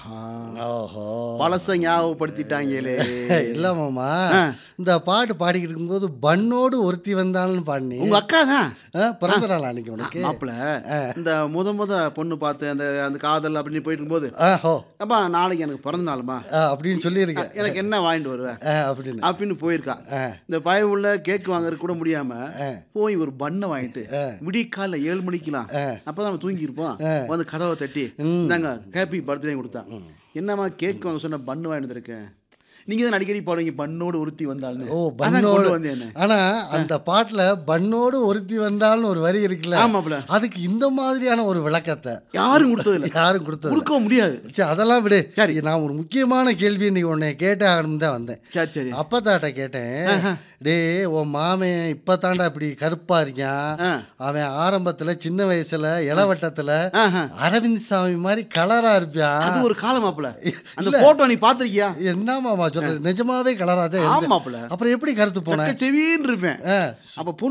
ஓஹோ பழச ஞாபகப்படுத்திட்டாங்களே இல்ல மாமா ஆ. இந்த பாட்டு பாடிக்கிட்டு இருக்கும்போது பண்ணோடு ஒருத்தி வந்தாலும் பாடினி உங்க அக்கா தான் ஆ, பிறந்த நாள் அன்னைக்கு உனக்கு மாப்பிள இந்த முத முத பொண்ணு பார்த்து அந்த அந்த காதல் அப்படின்னு போயிட்டு இருக்கும்போது ஆஹோ அப்பா நாளைக்கு எனக்கு பிறந்த நாளுமா ஆ, அப்படின்னு சொல்லியிருக்கேன் எனக்கு என்ன வாங்கிட்டு வருவேன் ஆ, அப்படின்னு அப்படின்னு போயிருக்கா ஆ. இந்த பய உள்ள கேக் வாங்குறது கூட முடியாம போய் ஒரு பண்ணை வாங்கிட்டு விடிய காலைல ஏழு மணிக்கெல்லாம் அப்பதான் நம்ம தூங்கி இருப்போம் வந்து கதவை தட்டி இந்தாங்க ஹாப்பி பர்த்டே கொடுத்தான் என்னம்மா கேக் வாங்க சொன்ன பண்ணு வாங்கிட்டு இருக்கேன் நீங்க தான் அடிக்கடி பாடுவீங்க பண்ணோடு உறுத்தி வந்தாலும் ஓ அதான் பண்ணோடு கொண்டு வந்தேன் என்ன ஆனா அந்த பாட்டுல பண்ணோடு ஒருத்தி வந்தாலும் ஒரு வரி இருக்குல்ல ஆமாப்ல அதுக்கு இந்த மாதிரியான ஒரு விளக்கத்தை யாரும் கொடுத்தது இல்ல யாரும் கொடுத்தது கொடுக்க முடியாது சரி அதெல்லாம் விடு சரி. நான் ஒரு முக்கியமான கேள்வி இன்னைக்கு உன்னை கேட்டே ஆகணும் தான் வந்தேன் சரி சரி அப்பத்தாட்ட கேட்டேன் டேய் உன் மாமன் இப்பதாண்டா இப்படி கருப்பா இருக்கான் ஆ. அவன் ஆரம்பத்துல சின்ன வயசுல இளவட்டத்துல ஆஹா. அரவிந்த் சாமி மாதிரி கலரா இருப்பான் அது ஒரு காலம் மாப்பிள அந்த போட்டோ நீ பாத்திருக்கியா என்ன மாமா சொல்றது நிஜமாவே கலராதே ஆமாப்ல அப்புறம் எப்படி கருத்து போன செவின்னு இருப்பேன் ஆ. அப்ப